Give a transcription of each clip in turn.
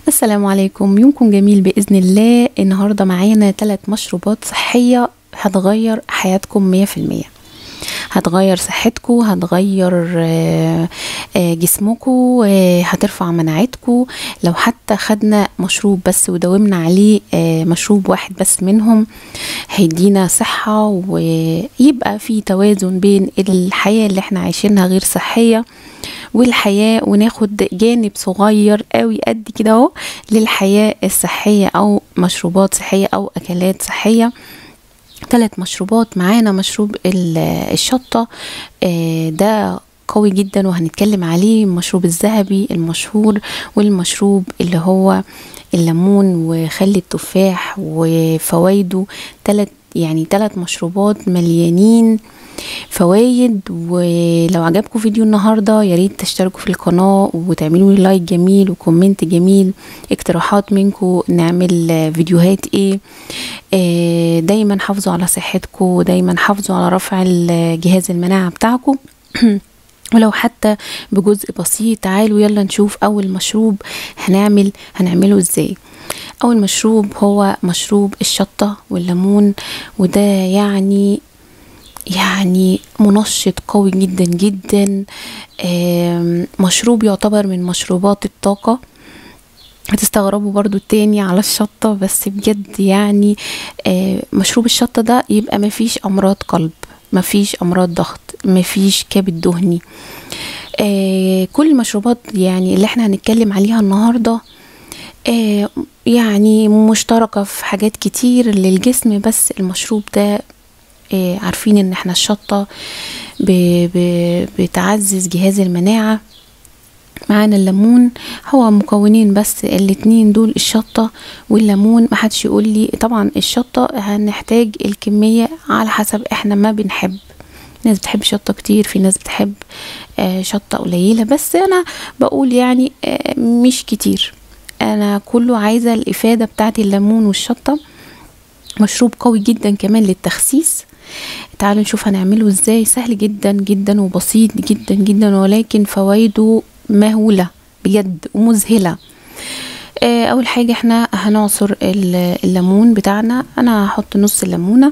السلام عليكم يومكم جميل بإذن الله النهاردة معانا ثلاث مشروبات صحية هتغير حياتكم مية في المية هتغير صحتكم هتغير آه، آه، جسمكم آه، هترفع مناعتكم لو حتى خدنا مشروب بس وداومنا عليه آه، مشروب واحد بس منهم هيدينا صحة ويبقى في توازن بين الحياة اللي احنا عايشينها غير صحية والحياة وناخد جانب صغير قوي قد كده اهو للحياة الصحية او مشروبات صحية او اكلات صحية ثلاث مشروبات معانا مشروب ال- الشطة آه، ده قوي جدا وهنتكلم عليه المشروب الذهبي المشهور والمشروب اللي هو الليمون وخل التفاح وفوائده ثلاث يعني ثلاث مشروبات مليانين فوايد ولو عجبكم فيديو النهارده يا ريت تشتركوا في القناه وتعملوا لي لايك جميل وكومنت جميل اقتراحات منكم نعمل آه، فيديوهات ايه آه، دايما حافظوا على صحتكم دايما حافظوا على رفع ال- جهاز المناعه بتاعكم ولو حتى بجزء بسيط تعالوا يلا نشوف اول مشروب هنعمل هنعمله ازاي اول مشروب هو مشروب الشطه والليمون وده يعني يعني منشط قوي جدا جدا آم، مشروب يعتبر من مشروبات الطاقة هتستغربوا برضو تاني على الشطة بس بجد يعني آه، مشروب الشطة ده يبقى مفيش أمراض قلب مفيش أمراض ضغط مفيش كبد دهني آه، كل المشروبات يعني اللي احنا هنتكلم عليها النهارده آه، يعني مشتركة في حاجات كتير للجسم بس المشروب ده آه، عارفين ان احنا الشطة ب- ب- بتعزز جهاز المناعة معانا الليمون هو مكونين بس الاتنين دول الشطة والليمون محدش يقول لي طبعا الشطة هنحتاج الكمية على حسب احنا ما بنحب ناس بتحب شطة كتير في ناس بتحب آه، شطة قليلة بس انا بقول يعني آه، مش كتير انا كله عايزة الافادة بتاعت الليمون والشطة مشروب قوي جدا كمان للتخسيس تعالوا نشوف هنعمله ازاي سهل جدا جدا وبسيط جدا جدا ولكن فوائده مهولة بجد ومذهلة آه، اول حاجة احنا هنعصر ال- الليمون بتاعنا انا هحط نص ليمونة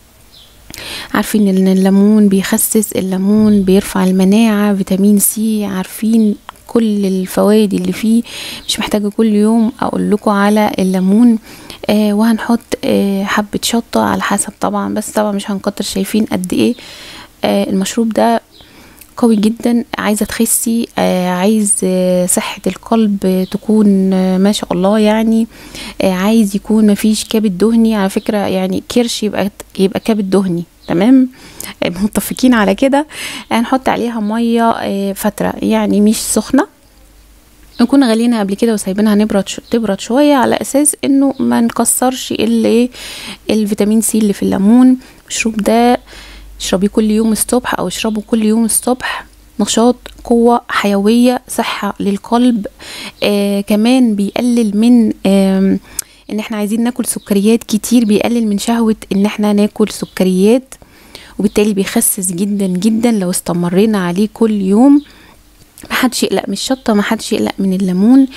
عارفين ان الليمون بيخسس الليمون بيرفع المناعة فيتامين سي عارفين كل الفوائد اللي فيه مش محتاجة كل يوم اقول لكم على الليمون آه وهنحط آه حبة شطة على حسب طبعا بس طبعا مش هنكتر شايفين قد ايه آه المشروب ده قوي جدا عايزه تخسي آه عايز آه صحه القلب تكون آه ما شاء الله يعني آه عايز يكون مفيش كبد دهني على فكره يعني كرش يبقى يبقى كبد دهني تمام آه متفقين على كده هنحط عليها ميه آه فتره يعني مش سخنه نكون غالينها قبل كده وسايبينها نبرد شو تبرد شويه على اساس انه ما نكسرش الايه الفيتامين سي اللي في الليمون المشروب ده اشربيه كل يوم الصبح او اشربه كل يوم الصبح نشاط قوة حيوية صحة للقلب آه كمان بيقلل من آم، ان احنا عايزين ناكل سكريات كتير بيقلل من شهوة ان احنا ناكل سكريات وبالتالي بيخسس جدا جدا لو استمرينا عليه كل يوم محدش يقلق من الشطة محدش يقلق من الليمون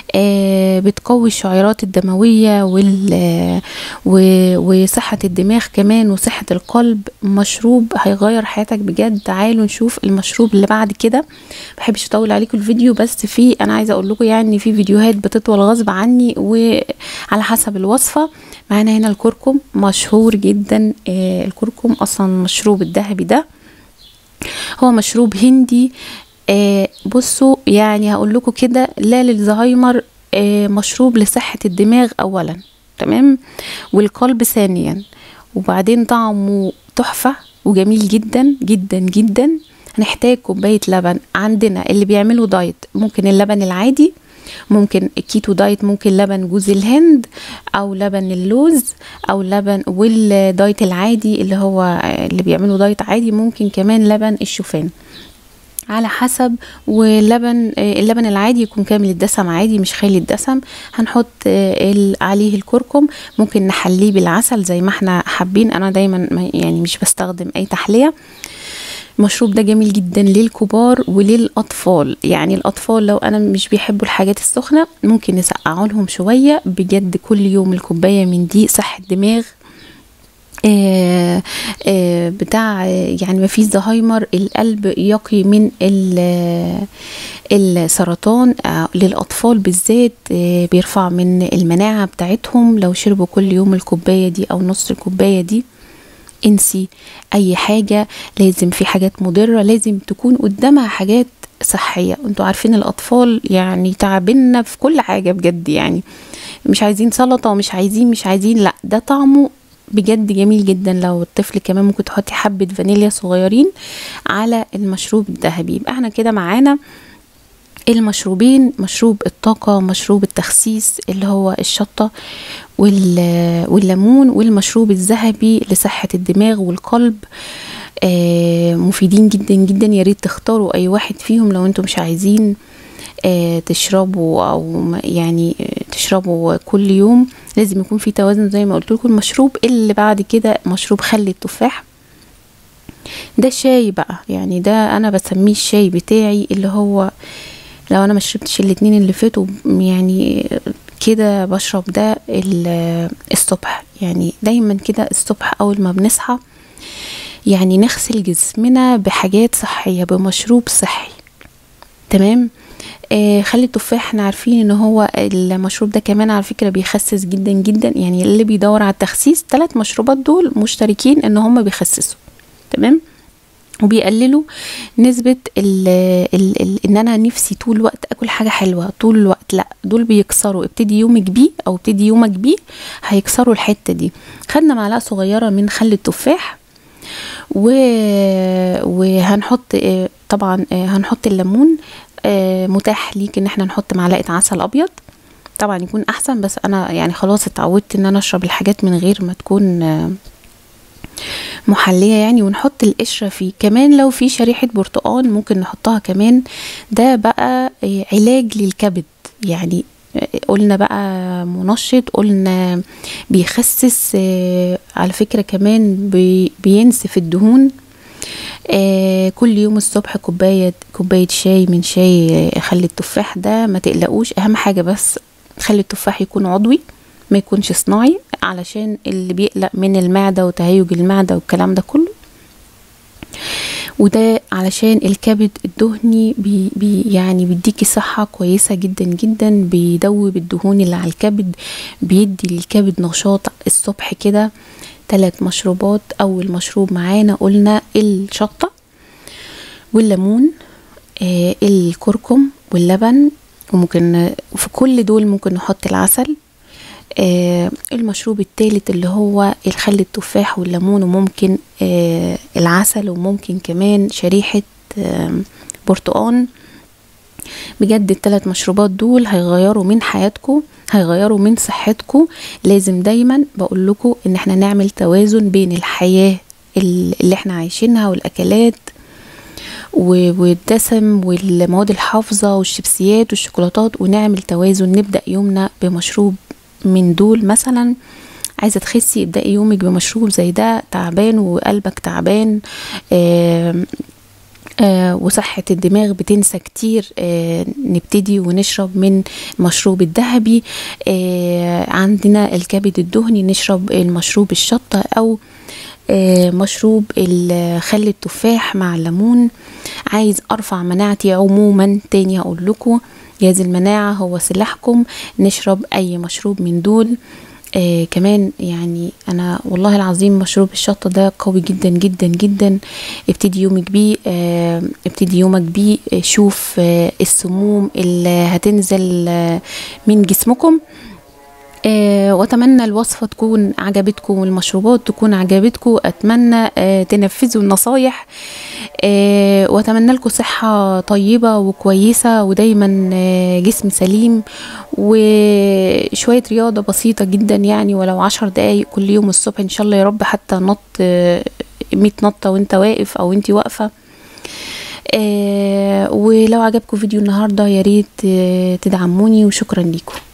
آه بتقوي الشعيرات الدموية وال آه، و- وصحة الدماغ كمان وصحة القلب مشروب هيغير حياتك بجد تعالوا نشوف المشروب اللي بعد كده بحبش اطول عليكم الفيديو بس في انا عايزه اقول لكم يعني في فيديوهات بتطول غصب عني وعلى حسب الوصفه معانا هنا الكركم مشهور جدا آه الكركم اصلا مشروب الذهبي ده هو مشروب هندي آه بصوا يعني هقول لكم كده لا للزهايمر آه مشروب لصحة الدماغ أولا تمام والقلب ثانيا وبعدين طعمه تحفة وجميل جدا جدا جدا هنحتاج كوباية لبن عندنا اللي بيعملوا دايت ممكن اللبن العادي ممكن الكيتو دايت ممكن لبن جوز الهند او لبن اللوز او لبن والدايت العادي اللي هو اللي بيعملوا دايت عادي ممكن كمان لبن الشوفان على حسب واللبن آه، اللبن العادي يكون كامل الدسم عادي مش خالي الدسم هنحط آه، ال- عليه الكركم ممكن نحليه بالعسل زي ما احنا حابين انا دايما ما- يعني مش بستخدم اي تحلية المشروب ده جميل جدا للكبار وللأطفال يعني الأطفال لو أنا مش بيحبوا الحاجات السخنة ممكن نسقعه لهم شوية بجد كل يوم الكوباية من دي صحة دماغ آه آه بتاع يعني ما فيش زهايمر القلب يقي من السرطان آه للاطفال بالذات بيرفع من المناعه بتاعتهم لو شربوا كل يوم الكوبايه دي او نص الكوبايه دي انسي اي حاجه لازم في حاجات مضره لازم تكون قدامها حاجات صحيه انتوا عارفين الاطفال يعني تعبنا في كل حاجه بجد يعني مش عايزين سلطه ومش عايزين مش عايزين لا ده طعمه بجد جميل جدا لو الطفل كمان ممكن تحطي حبه فانيليا صغيرين على المشروب الذهبي يبقى احنا كده معانا المشروبين مشروب الطاقة مشروب التخسيس اللي هو الشطة والليمون والمشروب الذهبي لصحة الدماغ والقلب آه مفيدين جدا جدا يا ريت تختاروا اي واحد فيهم لو انتم مش عايزين آه تشربوا او يعني تشربوا كل يوم لازم يكون في توازن زي ما قلت لكم المشروب اللي بعد كده مشروب خل التفاح ده شاي بقى يعني ده انا بسميه الشاي بتاعي اللي هو لو انا ما شربتش الاتنين اللي فاتوا يعني كده بشرب ده الصبح يعني دايما كده الصبح اول ما بنصحى يعني نغسل جسمنا بحاجات صحيه بمشروب صحي تمام آه خلي التفاح احنا عارفين ان هو المشروب ده كمان على فكره بيخسس جدا جدا يعني اللي بيدور على التخسيس ثلاث مشروبات دول مشتركين ان هم بيخسسوا تمام وبيقللوا نسبة ال ال ال ان انا نفسي طول الوقت اكل حاجة حلوة طول الوقت لا دول بيكسروا ابتدي يومك بيه او ابتدي يومك بيه هيكسروا الحتة دي خدنا معلقة صغيرة من خل التفاح و... وهنحط طبعا هنحط الليمون متاح ليك ان احنا نحط معلقة عسل ابيض طبعا يكون احسن بس انا يعني خلاص اتعودت ان انا اشرب الحاجات من غير ما تكون محلية يعني ونحط القشرة فيه كمان لو في شريحة برتقان ممكن نحطها كمان ده بقى علاج للكبد يعني قلنا بقى منشط قلنا بيخسس على فكرة كمان بينسف الدهون آه كل يوم الصبح كوباية كوباية شاي من شاي خلي التفاح ده ما تقلقوش اهم حاجة بس خلي التفاح يكون عضوي ما يكونش صناعي علشان اللي بيقلق من المعدة وتهيج المعدة والكلام ده كله وده علشان الكبد الدهني بي بي يعني بيديكي صحة كويسة جدا جدا بيدوب الدهون اللي على الكبد بيدي للكبد نشاط الصبح كده ثلاث مشروبات اول مشروب معانا قلنا الشطة والليمون آه الكركم واللبن وممكن في كل دول ممكن نحط العسل آه المشروب الثالث اللي هو الخل التفاح والليمون وممكن آه العسل وممكن كمان شريحة آه برتقان بجد الثلاث مشروبات دول هيغيروا من حياتكم هيغيروا من صحتكم لازم دايما بقول لكم ان احنا نعمل توازن بين الحياة اللي احنا عايشينها والاكلات والدسم والمواد الحافظة والشيبسيات والشوكولاتات ونعمل توازن نبدأ يومنا بمشروب من دول مثلا عايزه تخسي ابدأي يومك بمشروب زي ده تعبان وقلبك تعبان آه آه وصحة الدماغ بتنسى كتير آه نبتدي ونشرب من مشروب الذهبي آه عندنا الكبد الدهني نشرب المشروب الشطة أو آه مشروب خل التفاح مع الليمون عايز أرفع مناعتي عموما تاني هقول لكم جهاز المناعة هو سلاحكم نشرب أي مشروب من دول آه كمان يعني انا والله العظيم مشروب الشطة ده قوي جدا جدا جدا ابتدي يومك بيه آه ابتدي يومك بيه آه شوف آه السموم اللي هتنزل آه من جسمكم آه واتمنى الوصفه تكون عجبتكم والمشروبات تكون عجبتكم اتمنى آه تنفذوا النصايح آه واتمنى لكم صحه طيبه وكويسه ودايما آه جسم سليم وشويه رياضه بسيطه جدا يعني ولو عشر دقايق كل يوم الصبح ان شاء الله يا رب حتى نط آه 100 نطه وانت واقف او انت واقفه آه ولو عجبكم فيديو النهارده يا ريت آه تدعموني وشكرا ليكم